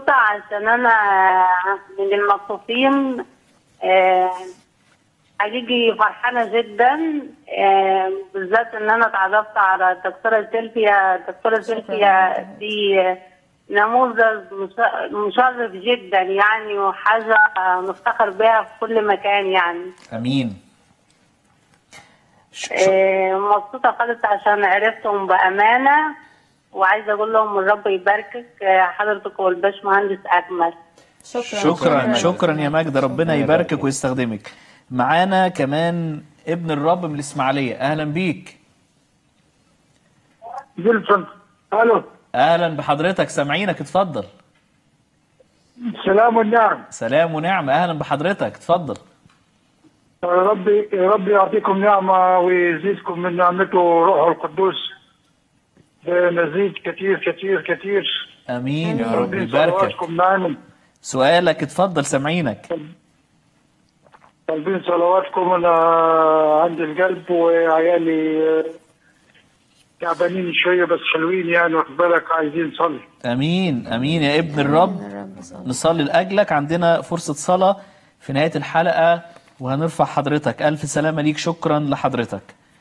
مبسوطة عشان أنا من المبسوطين آه، حقيقي فرحانة جدا آه، بالذات إن أنا اتعرفت على الدكتورة سيلفيا الدكتورة سيلفيا دي نموذج مش- مشرف جدا يعني وحاجة نفتخر بها في كل مكان يعني امين ش- ش- آه، مبسوطة خالص عشان عرفتهم بأمانة وعايزة أقول لهم الرب يباركك آه، حضرتك والباش مهندس أكمل شكرا شكرا شكرا يا ماجدة ربنا يباركك ويستخدمك معانا كمان ابن الرب من الاسماعيليه اهلا بيك جلسون الو اهلا بحضرتك سامعينك اتفضل سلام والنعم سلام ونعم اهلا بحضرتك اتفضل ربي ربي يعطيكم نعمة ويزيدكم من نعمته روحه القدوس بمزيد كثير كثير كثير امين يا رب ربي يباركك صلواتكم معنا سؤالك اتفضل سامعينك طالبين صلواتكم انا عندي القلب وعيالي آه، تعبانين شوية بس حلوين يعني واخد بالك عايزين نصلي امين امين يا ابن الرب نصلي لاجلك عندنا فرصه صلاه في نهايه الحلقه وهنرفع حضرتك الف سلامه ليك شكرا لحضرتك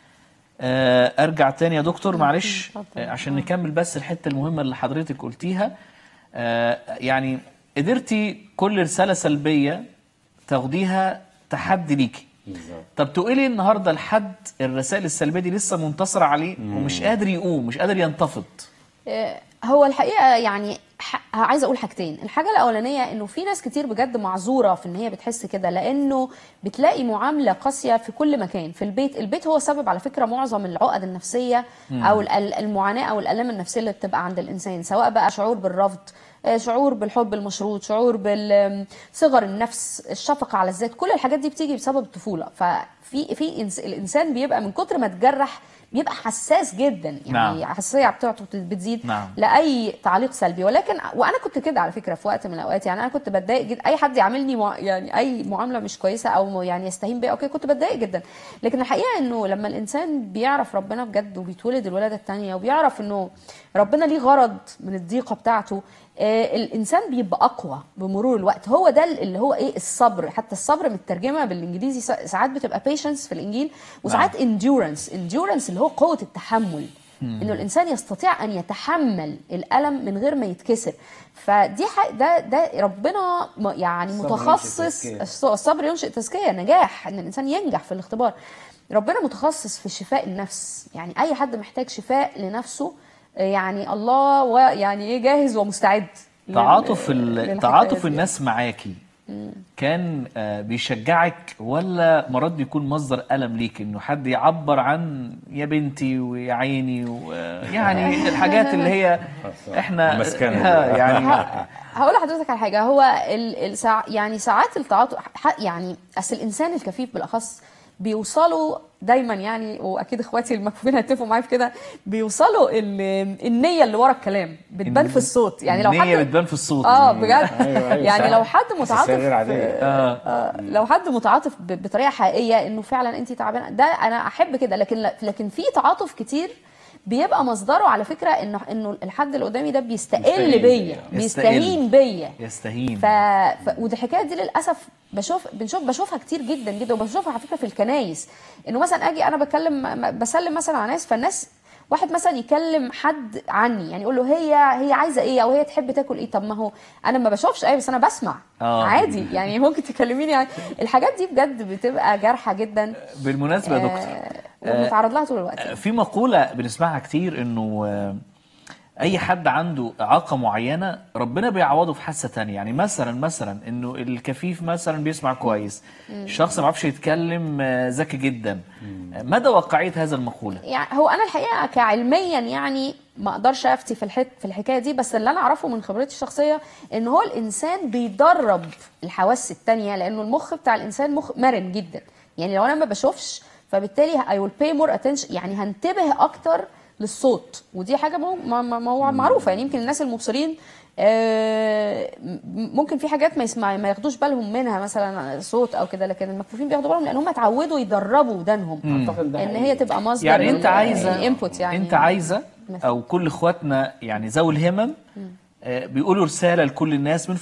آه، ارجع تاني يا دكتور معلش آه، عشان نكمل بس الحته المهمه اللي حضرتك قلتيها آه، يعني قدرتي كل رساله سلبيه تاخديها تحدي ليكي طب تقولي النهارده لحد الرسائل السلبيه دي لسه منتصر عليه ومش قادر يقوم مش قادر ينتفض آه، هو الحقيقه يعني ح- عايزه اقول حاجتين الحاجه الاولانيه انه في ناس كتير بجد معذوره في ان هي بتحس كده لانه بتلاقي معامله قاسيه في كل مكان في البيت البيت هو سبب على فكره معظم العقد النفسيه او ال- ال- المعاناه او الالام النفسيه اللي بتبقى عند الانسان سواء بقى شعور بالرفض آه، شعور بالحب المشروط شعور بالصغر النفس الشفقه على الذات كل الحاجات دي بتيجي بسبب الطفوله ففي في إنس- الانسان بيبقى من كتر ما اتجرح بيبقى حساس جدا يعني نعم. الحساسيه بتاعته بتزيد نعم. لاي تعليق سلبي ولكن وانا كنت كده على فكره في وقت من الاوقات يعني انا كنت بتضايق جدا اي حد يعاملني مع يعني اي معامله مش كويسه او يعني يستهين بيا اوكي كنت بتضايق جدا لكن الحقيقه انه لما الانسان بيعرف ربنا بجد وبيتولد الولاده الثانيه وبيعرف انه ربنا ليه غرض من الضيقه بتاعته آه الانسان بيبقى اقوى بمرور الوقت هو ده اللي هو ايه الصبر حتى الصبر مترجمه بالانجليزي سا- ساعات بتبقى patience في الانجيل وساعات endurance endurance اللي هو قوه التحمل انه الانسان يستطيع ان يتحمل الالم من غير ما يتكسر فدي حق ده ده ربنا م- يعني الصبر متخصص ينشئ تزكية. الص- الصبر ينشئ تزكيه نجاح ان الانسان ينجح في الاختبار ربنا متخصص في شفاء النفس يعني اي حد محتاج شفاء لنفسه آه، يعني الله ويعني ايه جاهز ومستعد لل- تعاطف ال... للحكاية تعاطف دي. الناس معاكي كان آه، بيشجعك ولا مرات بيكون مصدر ألم ليك انه حد يعبر عن يا بنتي ويا عيني ويعني الحاجات اللي هي احنا مسكنة. آه، يعني هقول لحضرتك على حاجه هو ال الساع يعني ساعات التعاطف ح- يعني اصل الانسان الكفيف بالاخص بيوصلوا دايما يعني واكيد اخواتي المكفوفين هيتفقوا معايا في كده بيوصلوا ال- النيه اللي ورا الكلام بتبان في الصوت يعني لو النية حد بتبان في الصوت اه بجد أيوة، أيوة، يعني صح. لو حد حساسية متعاطف غير عادية. آه. آه، لو حد متعاطف ب- بطريقه حقيقيه انه فعلا انت تعبانه ده انا احب كده لكن لكن في تعاطف كتير بيبقى مصدره على فكره انه انه الحد اللي قدامي ده بيستقل يستقل. بيا بيستهين بيا يستهين ف... ف... ودي الحكايه دي للاسف بشوف بنشوف بشوفها كتير جدا جدا وبشوفها على فكره في الكنايس انه مثلا اجي انا بتكلم م- بسلم مثلا على ناس فالناس واحد مثلا يكلم حد عني يعني يقول له هي هي عايزه ايه او هي تحب تاكل ايه طب ما هو انا ما بشوفش ايه بس انا بسمع آه. عادي يعني ممكن تكلميني يعني الحاجات دي بجد بتبقى جارحه جدا بالمناسبة يا دكتور آه، وبنتعرض لها طول الوقت في مقولة بنسمعها كتير انه آه، اي حد عنده اعاقة معينة ربنا بيعوضه في حاسة تانية يعني مثلا مثلا انه الكفيف مثلا بيسمع كويس الشخص ما بيعرفش يتكلم آه، ذكي جدا آه، مدى واقعية هذا المقولة يعني هو انا الحقيقه كعلميا يعني ما اقدرش افتي في الحت في الحكايه دي بس اللي انا اعرفه من خبرتي الشخصيه ان هو الانسان بيدرب الحواس التانية لانه المخ بتاع الانسان مخ مرن جدا يعني لو انا ما بشوفش فبالتالي I will pay more attention يعني هنتبه اكتر للصوت ودي حاجه مو ما ما ما هو معروفه يعني يمكن الناس المبصرين آه، م- ممكن في حاجات ما يسمع ما ياخدوش بالهم منها مثلا صوت او كده لكن المكفوفين بياخدوا بالهم لان هم اتعودوا يدربوا ودانهم أعتقد ده ان حقيقي. هي تبقى مصدر يعني انت عايزة الانبوت يعني انت عايزة مثلا. او كل اخواتنا يعني ذوي الهمم آه، بيقولوا رسالة لكل الناس من